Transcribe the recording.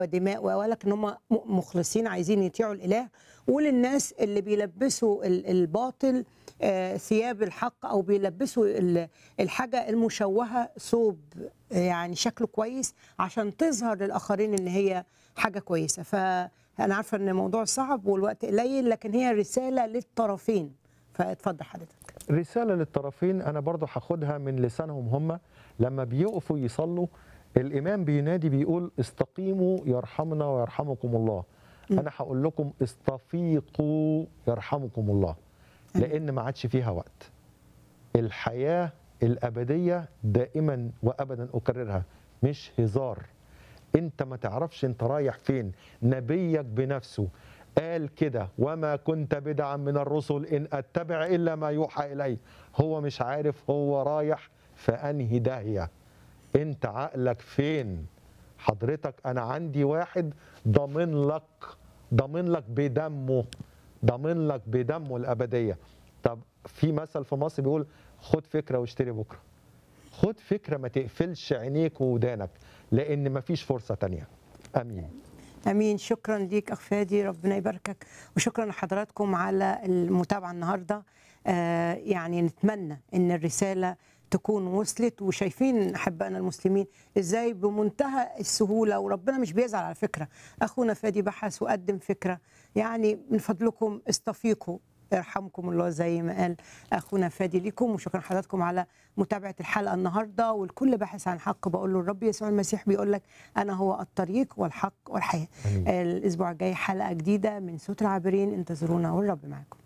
ودماء ولكن هم مخلصين عايزين يطيعوا الاله وللناس اللي بيلبسوا ال- الباطل آه، ثياب الحق او بيلبسوا ال- الحاجه المشوهه ثوب يعني شكله كويس عشان تظهر للاخرين ان هي حاجه كويسه فانا عارفه ان الموضوع صعب والوقت قليل لكن هي رساله للطرفين فاتفضل حضرتك رسالة للطرفين أنا برضو هاخدها من لسانهم هم لما بيقفوا يصلوا الإمام بينادي بيقول استقيموا يرحمنا ويرحمكم الله أنا هقول لكم استفيقوا يرحمكم الله لأن ما عادش فيها وقت الحياة الأبدية دائما وأبدا أكررها مش هزار انت ما تعرفش انت رايح فين نبيك بنفسه قال كده وما كنت بدعا من الرسل ان اتبع الا ما يوحى الي هو مش عارف هو رايح في انهي داهيه انت عقلك فين حضرتك انا عندي واحد ضامن لك ضامن لك بدمه ضامن لك بدمه الابديه طب في مثل في مصر بيقول خد فكره واشتري بكره خد فكره ما تقفلش عينيك وودانك لان مفيش فرصه تانية امين امين شكرا ليك اخ فادي ربنا يباركك وشكرا لحضراتكم على المتابعه النهارده آه يعني نتمنى ان الرساله تكون وصلت وشايفين احبائنا المسلمين ازاي بمنتهى السهوله وربنا مش بيزعل على فكره اخونا فادي بحث وقدم فكره يعني من فضلكم استفيقوا يرحمكم الله زي ما قال اخونا فادي ليكم وشكرا حضراتكم على متابعه الحلقه النهارده والكل باحث عن حق بقول له الرب يسوع المسيح بيقول لك انا هو الطريق والحق والحياه آمين. الاسبوع الجاي حلقه جديده من صوت العابرين انتظرونا والرب معاكم